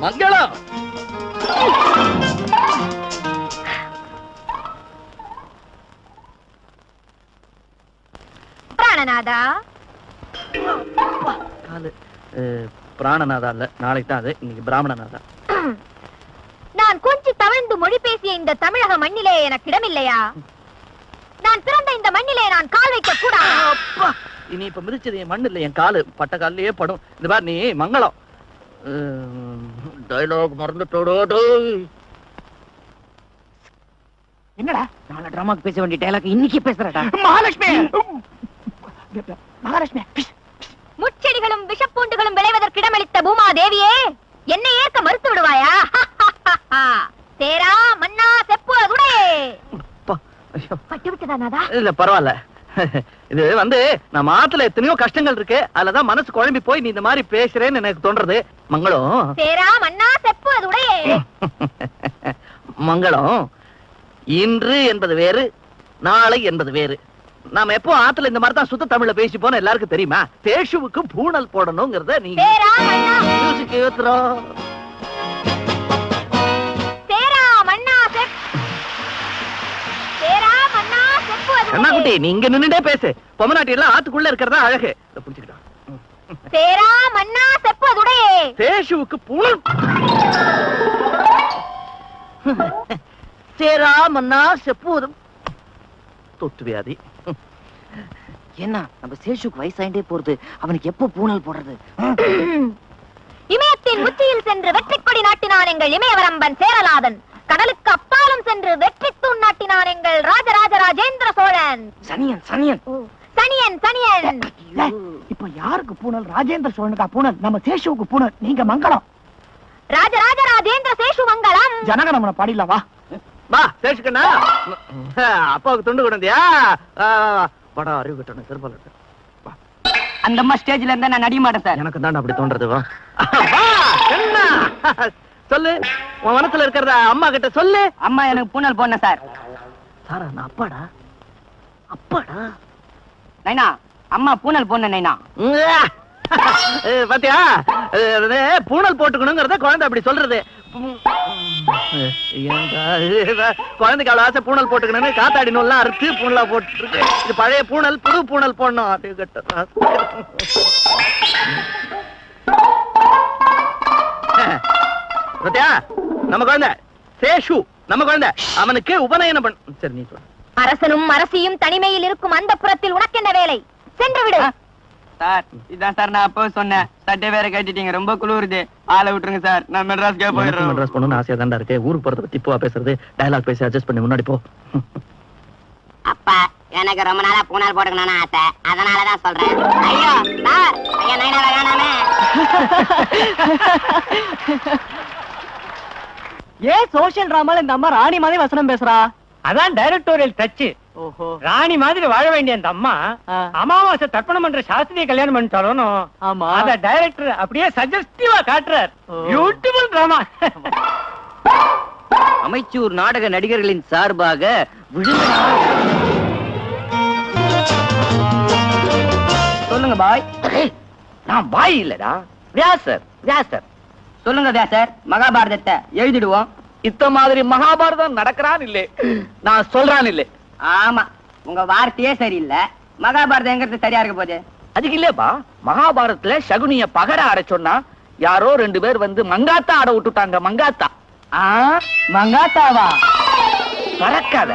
மங்களம் பிராணநாதா காலு அஹ், பிராணநாதா இல்ல நாளைக்கு தான் அது இன்னைக்கு பிராமணநாதா நான் கொஞ்சி தவழ்ந்து மொழி பேசிய இந்த தமிழக மண்ணிலே எனக்கு இடமில்லையா நான் பிறந்த இந்த மண்ணிலே நான் கால் வைக்க கூடாது அப்பா இனி இப்ப மிதிச்சது என் மண்ணு இல்ல என் காலு பட்ட கால்லயே படும் இந்த பாரு நீ மங்களம் டைலாக் மறந்துட்டோடோ டேய். என்னடா நாளை டிராமாக்கு பேச வேண்டிய டைலாக் இன்னைக்கு பேசுறடா மகாலட்சுமி மகாலட்சுமி முச்செடிகளும் விஷப்பூண்டுகளும் விளைவதற்கு இடமளித்த பூமா தேவியே என்னை ஏற்க மறுத்து விடுவாயா தேரா மன்னா செப்பு அதுடே அப்பா, ஐயோ. பட்டு விட்டதா நாதா இல்ல பரவாயில்ல இது வந்து நம்ம ஆத்துல எத்தனையோ கஷ்டங்கள் இருக்கு அதுலதான் மனசு குழம்பி போய் நீ இந்த மாதிரி பேசுறேன்னு எனக்கு தோன்றது மங்களம் தேரா மன்னா செப்பு அதுடே மங்களம் இன்று என்பது வேறு நாளை என்பது வேறு நாம எப்போ ஆத்துல இந்த மாதிரி தான் சுத்த தமிழ்ல பேசி போன எல்லாருக்கும் தெரியுமா தேஷுவுக்கு பூணல் போடணுங்கிறத நீ தேரா மன்னா மியூசிக் ஏத்துறோம் தேரா மன்னா செப் தேரா மன்னா செப்பு என்ன அதுடே குட்டி நீ இங்க நின்னுட்டே பேசு பொம்மநாட்டி எல்லாம் ஆத்துக்குள்ள இருக்கிறதா அழகு இதை புடிச்சுக்கிட்டான் தேரா மன்னா செப்பு அதுடே தேஷுவுக்கு பூணல் சேராமன்னா செப்பூதும் தொத்து வியாதி என்ன நம்ம சேஷுக்கு வயசாயிட்டே போறது அவனுக்கு எப்போ பூனல் போடுறது இமயத்தின் உச்சியில் சென்று வெற்றி கொடி நாட்டினான் எங்கள் இமயவரம்பன் சேரலாதன் கடலுக்கு அப்பாலும் சென்று வெற்றி தூண் நாட்டினான் எங்கள் ராஜராஜ ராஜேந்திர சோழன் சனியன் சனியன் சனியன் சனியன் ஏய், இப்ப யாருக்கு பூனல் ராஜேந்திர சோழனுக்கா பூனல் நம்ம சேஷுவுக்கு பூனல் நீங்க மங்களம் ராஜராஜ ராஜேந்திர சேஷு மங்களம் ஜனகணமன பாடில வா வா சேஷுக்கண்ணா அப்பாவுக்கு துண்டு கொண்டியா படம் அறிவு கட்டணும் திருப்பல அந்த அம்மா ஸ்டேஜ்ல இருந்தா நான் நடிக மாட்டேன் சார் எனக்கு தான் அப்படி தோன்றது வா வா, கண்ணா. சொல்லு உன் மனசுல இருக்கிறத அம்மா கிட்ட சொல்லு அம்மா எனக்கு பூனல் போடன சார் சாரா நான் அப்பாடா அப்பாடா நைனா அம்மா பூனல் போடன நைனா உம்மா. அஹ், பாத்தியா அஹ், அது பூணல் போட்டுக்கணுங்கிறத குழந்தை அப்படி சொல்றது உம். அஹ், ஏன்டா, இது குழந்தைக்கு அவ்வளவு ஆசை பூணல் போட்டுக்கணும்னு காத்தாடி நூல்லாம் அறுத்து பூணலா போட்டுருக்கு இது பழைய பூணல் புது பூணல் போடணும் அப்படி கட்ட பாத்தியா நம்ம குழந்தை சேஷு நம்ம குழந்தை அவனுக்கு உபநயனம் பண்ண சரி நீ சொல்லு அரசனும் அரசியும் தனிமையில் இருக்கும் அந்த புறத்தில் உனக்கென்ன வேலை சென்று விடு சார் இதான் சார் நான் அப்போ சொன்னேன் சட்டை வேற கட்டிட்டீங்க ரொம்ப குளிருது ஆளை விட்டுருங்க சார் நான் மெட்ராஸ்க்கே எனக்கு போயிடுறேன் மெட்ராஸ் போகணும்னு ஆசையா தான்டா இருக்கு ஊருக்கு போறத பத்தி இப்போ பேசுறது டயலாக் பேசி அட்ஜஸ்ட் பண்ணி முன்னாடி போ அப்பா எனக்கு ரொம்ப நாளா பூனால் போட்டுக்கணும்னு ஆசை அதனாலதான் சொல்றேன் ஐயோ சார் ஐயா நைனா வேணாமே ஏன் சோஷியல் டிராமால இந்த அம்மா ராணி மாதிரி வசனம் பேசுறா அதான் டைரக்டோரியல் டச் ஓஹோ ராணி மாதிரி வாழ வேண்டிய அந்த அம்மா அமாவாசை தர்ப்பணம் பண்ற சாஸ்திரிய கல்யாணம் பண்ணிட்டாலும் ஆமா அத டைரக்டர் அப்படியே சஜஸ்டிவா காட்டுறார் பியூட்டிஃபுல் டிராமா அமைச்சூர் நாடக நடிகர்களின் சார்பாக விடுதலை சொல்லுங்க பாய் நான் பாய் இல்லடா வியாசர் வியாசர் சொல்லுங்க வியாசர் மகாபாரதத்தை எழுதிடுவோம் இத்த மாதிரி மகாபாரதம் நடக்கிறான் இல்லே நான் சொல்றான் இல்லே ஆமா உங்க வார்த்தையே சரியில்லை மகாபாரதம் எங்கிறது சரியா இருக்க போகுது அதுக்கு இல்லப்பா மகாபாரதத்துல சகுனிய பகர ஆட சொன்னா யாரோ ரெண்டு பேர் வந்து மங்காத்தா ஆட விட்டுட்டாங்க மங்காத்தா ஆ மங்காத்தாவா பறக்காத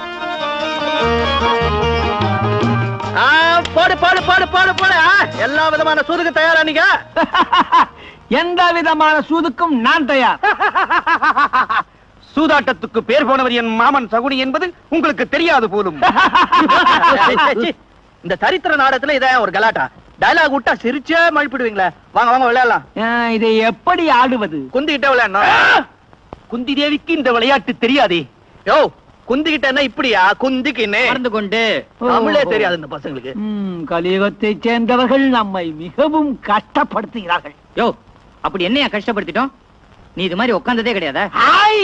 ஆ, போடு போடு போடு போடு போடு ஆ, எல்லா விதமான சூதுக்கு தயாரா நீங்க எந்த விதமான சூதுக்கும் நான் தயார் சூதாட்டத்துக்கு பேர் போனவர் என் மாமன் சகுனி என்பது உங்களுக்கு தெரியாது போலும் சி, சி, சி. இந்த சரித்திர நாடகத்துல இத ஒரு கலாட்டா டயலாக் விட்டா சிரிச்சே மழுப்பிடுவீங்களே வாங்க வாங்க விளையாடலாம் இதை எப்படி ஆடுவது குந்திக்கிட்டே விளையாடணும் குந்தி தேவிக்கு இந்த விளையாட்டு தெரியாதே யோ குந்திக்கிட்ட என்ன இப்படியா குந்திக்கின்னு மறந்து கொண்டு தமிழே தெரியாது இந்த பசங்களுக்கு ம், கலியுகத்தைச் சேர்ந்தவர்கள் நம்மை மிகவும் கஷ்டப்படுத்துகிறார்கள் யோ அப்படி என்னையா கஷ்டப்படுத்திட்டோம் நீ இது மாதிரி உட்கார்ந்ததே கிடையாதா ஹாய்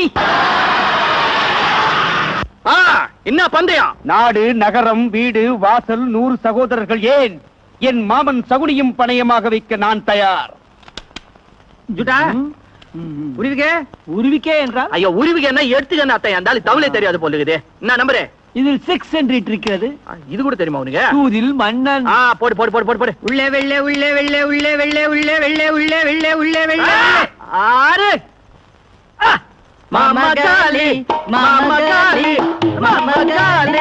ஆ என்ன பந்தயம் நாடு நகரம் வீடு வாசல் நூறு சகோதரர்கள் ஏன் என் மாமன் சகுனியும் பணயமாக வைக்க நான் தயார் ஜுட்டா புரியுதுங்க உருவிக்கே என்றால் ஐயோ உருவிக்கு என்ன எடுத்துக்க அத்தை அந்த ஆளு தமிழே தெரியாது போல இருக்குது என்ன நம்பரு இதில் சிக்ஸ் என்று இருக்கிறது இது கூட தெரியுமா உனக்கு தூதில் மன்னன் ஆ போடு போடு போடு போடு போடு உள்ளே வெள்ளே உள்ளே வெள்ளே உள்ளே வெள்ளே உள்ளே வெள்ளே உள்ளே வெள்ளே உள்ளே வெள்ளே ஆறு ஆ! மாமா காளி மாமா காளி மாமா காளி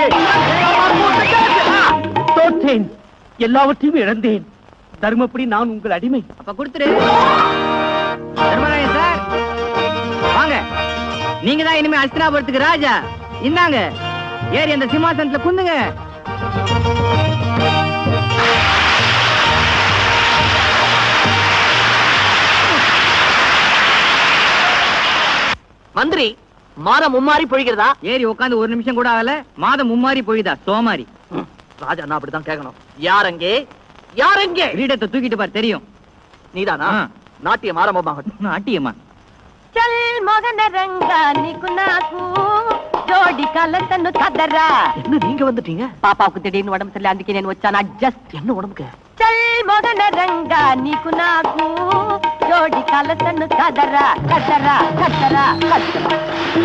தோற்றேன் எல்லாவற்றையும் இழந்தேன் தர்மப்படி நான் உங்கள் அடிமை அப்ப கொடுத்துரு தர்மராயன் சார் வாங்க நீங்க தான் இனிமே அஸ்தினாபுரத்துக்கு ராஜா இந்தாங்க ஏறி அந்த சிம்மாசனத்துல குந்துங்க மந்திரி மாதம் மும்மாறி பொழிகிறதா ஏறி உட்காந்து ஒரு நிமிஷம் கூட ஆகல மாதம் மும்மாரி பொழிதா சோமாரி ராஜா நான் அப்படித்தான் கேட்கணும் யாரங்கே யாரங்கே கிரீடத்தை தூக்கிட்டு பார் தெரியும் நீதானா ஆ. நாட்டியம் ஆரம்பமாகட்டும் அட்டியம்மா చల్ మొగన రంగా నీకు నాకు జోడి కలతను కదరా என்ன நீங்க வந்துட்டீங்க పాపాకు తిడిని ఉడమ సరి అందుకే నేను వచ్చాను అడ్జస్ట్ என்ன உடம்புக்கு చల్ మొగన రంగా నీకు నాకు జోడి కలతను కదరా కదరా కదరా కదరా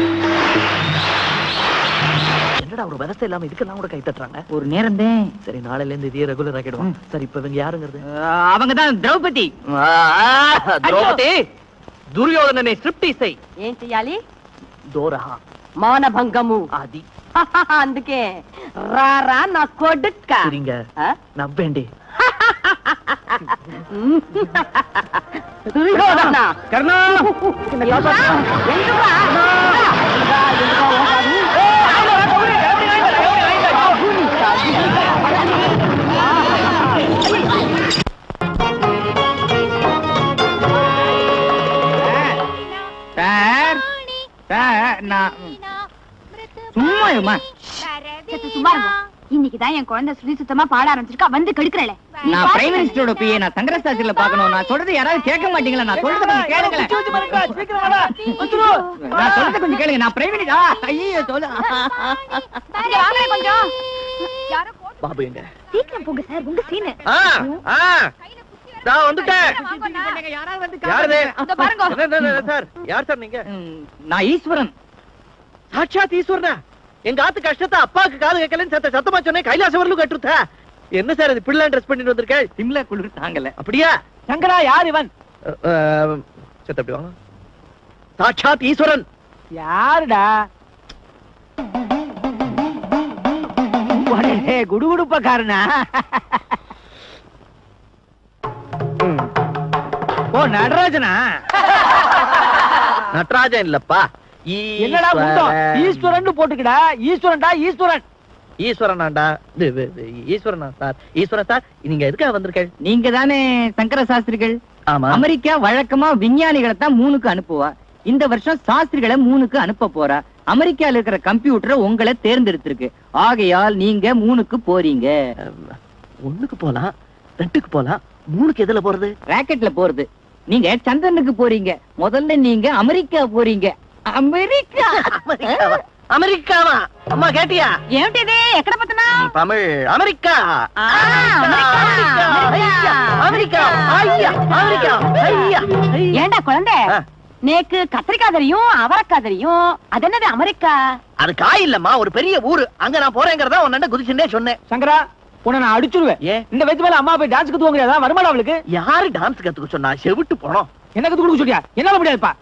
என்னடா ஒரு விவசாய இல்லாம இதுக்கெல்லாம் கூட கை தட்டுறாங்க ஒரு நேரம் தான் சரி நாளையில இருந்து இதையே ரெகுலர் ஆக்கிடுவோம் சரி இப்ப இவங்க யாருங்கிறது அவங்க தான் திரௌபதி ஆ, திரௌபதி துரியோதனனை ஸ்ட்ரிப்டி செய் ఏం చెయ్యాలి தோரஹா మానభంగము ஆதி అందుకే రారా నా కొడుక్క சரிங்க நம்பேண்டி దుర్యోధన கர்ணா ఎందుకురా? சார் சார் நான் சும்மா இருமா சத்து சும்மா இருங்க. இன்னைக்குதான் என் குழந்தை சுதி சுத்தமா பாட ஆரம்பிச்சிருக்கா வந்து கெடுக்கிறல நான் பிரைம் மினிஸ்டரோட பிஏ நான் சங்கரஸ்தாசில பாக்கணும் நான் சொல்றது யாராவது கேட்க மாட்டீங்களா நான் சொல்றது கொஞ்சம் கேளுங்களேன் நான் சொல்றது கொஞ்சம் கேளுங்க நான் பிரைம் மினிஸ்டர் ஐயோ சொல்லு கொஞ்சம் பாபு எங்க சீக்கிரம் போங்க சார் உங்க சீனு ஆ ஆ நான் வந்துட்டேன் யாருது இதோ பாருங்க. என்ன, என்ன, என்ன, சார் யார் சார் நீங்க ம், நான் ஈஸ்வரன் சாட்சாத் ஈஸ்வரனா எங்க ஆத்து கஷ்டத்தை அப்பாவுக்கு காது கேட்கலன்னு சத்த சத்தமா சொன்னேன் கைலாசவரலும் கட்டுத்தா என்ன சார் இது பிள்ளை ட்ரெஸ் பண்ணிட்டு வந்திருக்க சிம்லா குளிர் தாங்கல அப்படியா சங்கரா யார் இவன் சத்த அப்படி வாங்க சாட்சாத் ஈஸ்வரன் யாருடா உடனே குடுகுடுப்பக்காரனா ஓ நடராஜனா நடராஜன் இல்லப்பா என்னடா முண்டம் ஈஸ்வரன் போட்டுக்கடா ஈஸ்வரன்டா ஈஸ்வரன் ஈஸ்வரனாண்டா இது, இது, இது, ஈஸ்வரனா சார் ஈஸ்வரன் சார் நீங்க எதுக்காக வந்திருக்கேன் நீங்க தானே சங்கர சாஸ்திரிகள் ஆமா அமெரிக்கா வழக்கமா விஞ்ஞானிகளை தான் மூணுக்கு அனுப்புவா இந்த வருஷம் சாஸ்திரிகளை மூணுக்கு அனுப்ப போறா அமெரிக்கால இருக்கிற கம்ப்யூட்டர் உங்களை தேர்ந்தெடுத்திருக்கு ஆகையால் நீங்க மூணுக்கு போறீங்க ஒண்ணுக்கு போலாம் ரெண்டுக்கு போலாம் மூணுக்கு எதுல போறது ராக்கெட்ல போறது நீங்க சந்திரனுக்கு போறீங்க முதல்ல நீங்க அமெரிக்கா போறீங்க அமெரிக்கா அமெரிக்காவா அமெரிக்காவா அம்மா கேட்டியா ఏమిటిది ఎక్కడ పోతున్నా தமிழ் அமெரிக்கா ஆ, அமெரிக்கா, ஐயா, அமெரிக்கா ஐயா அமெரிக்கா ஐயா ஐயா. ஏண்டா குழந்தை ஆ, நேக்கு கத்திரிக்காய் தெரியும் அவரைக்காய் தெரியும் அது என்னது அமெரிக்கா அது காய் இல்லம்மா ஒரு பெரிய ஊரு அங்க நான் போறேங்கிறதா உன்ன குதிச்சுட்டே சொன்னேன் சங்கரா உன்னை நான் அடிச்சிருவேன் ஏன் இந்த வயசு மேல அம்மா போய் டான்ஸ் கத்துவாங்க வருமானம் அவளுக்கு யாரு டான்ஸ் கத்துக்க சொன்னா செவிட்டு போனோம் என்ன கத்து கொடுக்க சொல்லியா என்னால முடியாதுப்பா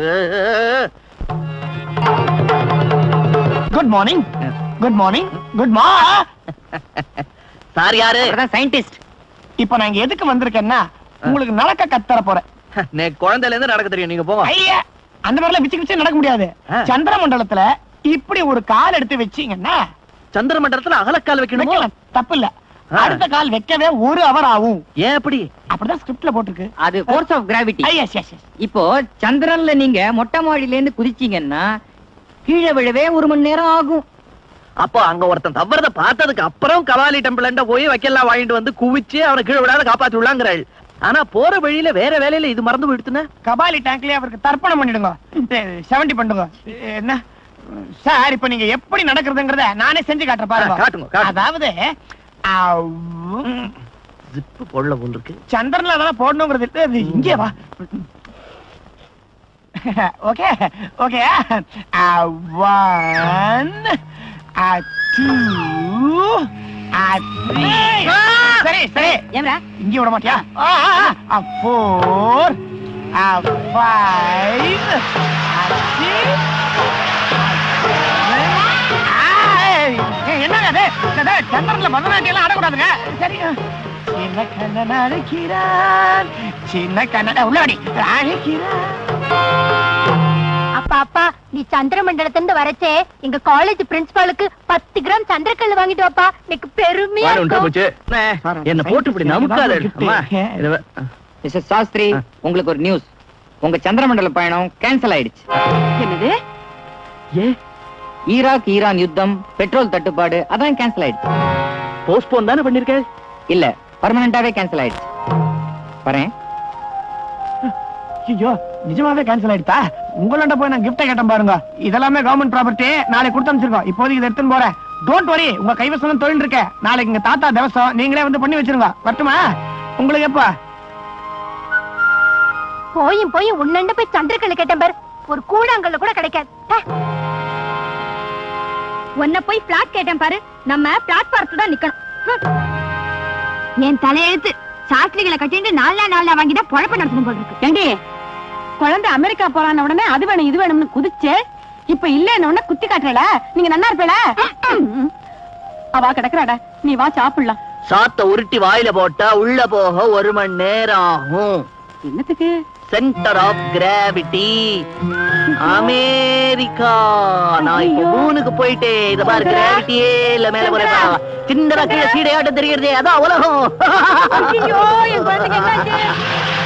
good morning good morning good மா சார் யாரு சயின்டிஸ்ட் இப்ப நான் இங்க எதுக்கு வந்திருக்கேன்னா உங்களுக்கு நடக்க கத்தர போறேன் எனக்கு குழந்தையில இருந்து நடக்க தெரியும் நீங்க போங்க ஐயா அந்த மாதிரிலாம் விச்சு விச்சு நடக்க முடியாது ஆ. சந்திர மண்டலத்துல இப்படி ஒரு கால் எடுத்து வச்சீங்கன்னா சந்திர மண்டலத்துல அகலக்கால் வைக்கணுமோ வைக்கலாம் தப்பு இல்ல ஆ. அடுத்த கால் வைக்கவே ஒரு அவர் ஆகும் ஏன் அப்படி அப்படிதான் ஸ்கிரிப்ட்ல போட்டிருக்கு அது force of gravity yes yes yes இப்போ சந்திரன்ல நீங்க மொட்டை மாடியில இருந்து குதிச்சீங்கன்னா கீழே விழவே ஒரு மணி நேரம் ஆகும் அப்போ அங்க ஒருத்தன் தவறத பார்த்ததுக்கு அப்புறம் கபாலி டெம்பிள்ண்ட போய் வைக்கலாம் வாங்கிட்டு வந்து குவிச்சு அவனை கீழே விடாத காப்பாத்தி விடலாங்கிறாள் ஆனா போற வழியில வேற வேலையில இது மறந்து போயிடுத்துனா கபாலி டேங்க்லயே அவருக்கு தர்ப்பணம் பண்ணிடுங்க செவன்டி பண்ணுங்க என்ன சார் இப்ப நீங்க எப்படி நடக்கிறதுங்கறத நானே செஞ்சு காட்டுறேன் ஆ, பாருங்க காட்டுங்க, காட்டுங்க. அதாவது அவ்வ், ஜிப்பு போடல போல் இருக்கு சந்திரன்ல அதெல்லாம் போடணுங்கிறது இல்ல, அது இங்கே வா okay okay one two three சரி சரி ஏம்ரா இங்க விட மாட்டியா ஃபோர் ஃபைவ் என்னங்க அது இந்த சந்திரன்ல பரதநாட்டியம் எல்லாம் ஆடக்கூடாதுங்க சரி சின்ன கண்ணன் அழைக்கிறான் சின்ன கண்ணன் உள்ளாடி அழைக்கிறான் அப்பா அப்பா நீ சந்திரமண்டலத்துல இருந்து வரச்சே எங்க காலேஜ் பிரின்சிபாலுக்கு பத்து கிராம் சந்திரக்கல் வாங்கிட்டு வாப்பா எனக்கு பெருமையா வாடு உண்டா இருக்கும் போச்சு அண்ணே, என்ன போட்டு இப்படி நமுக்காத அம்மா, இத வ- மிஸ்டர் சாஸ்திரி ஆ. உங்களுக்கு ஒரு நியூஸ் உங்க சந்திரமண்டல பயணம் கேன்சல் ஆயிடுச்சு என்னது ஏ ஈராக் ஈரான் யுத்தம் பெட்ரோல் தட்டுப்பாடு அதான் கேன்சல் ஆயிடுச்சு போஸ்ட்போன் தானே பண்ணிருக்க இல்ல பர்மனண்டாவே கேன்சல் ஆயிடுச்சு வரேன் ஐயோ நிஜமாவே கேன்சல் ஆயிடுதா உங்களாண்ட போய் நான் கிஃப்ட கேட்டேன் பாருங்க இதெல்லாமே கவர்மெண்ட் ப்ராப்பர்ட்டி நாளைக்கு கொடுத்து அனுப்பிச்சிருக்கோம் இப்போதைக்கு இதை எடுத்துன்னு போறேன் டோன்ட் வரி உங்க கைவசம் தொழில் இருக்க நாளைக்கு எங்க தாத்தா திவசம் நீங்களே வந்து பண்ணி வச்சிருங்க வரட்டுமா உங்களுக்கு எப்ப போயும் போயும் உன்னண்ட போய் சந்திரக்கல் கேட்டேன் பாரு ஒரு கூழாங்கல்ல கூட கிடைக்காது ஹே. உன்னை போய் பிளாட் கேட்டேன் பாரு நம்ம பிளாட்பாரத்துல தான் நிக்கணும் ஹம். என் தலையெழுத்து சாஸ்திரிகளை கட்டிட்டு நாலா நாலா வாங்கிட்டா பொழப்ப நடத்தணும் போல இருக்கு ஏண்டி குழந்தை அமெரிக்கா போறான உடனே அது வேணும் இது வேணும்னு குதிச்சு இப்ப இல்லன்னு உடனே குத்தி காட்டுறல நீங்க நன்னா இருப்பேல அவ கிடக்குறாடா நீ வா சாப்பிடலாம் சாத்த உருட்டி வாயில போட்டா உள்ள போக ஒரு மணி நேரம் ஆகும் என்னத்துக்கு சென்டர் ஆஃப் கிராவிட்டி அமெரிக்கா நான் இப்ப மூணுக்கு போயிட்டேன் இத பாரு கிராவிட்டியே இல்ல மேல போறதா சின்னதா கீழே சீடையாட்டம் தெரியுறதே அதான் உலகம் ஐயோ என் குழந்தைக்கு என்னாச்சு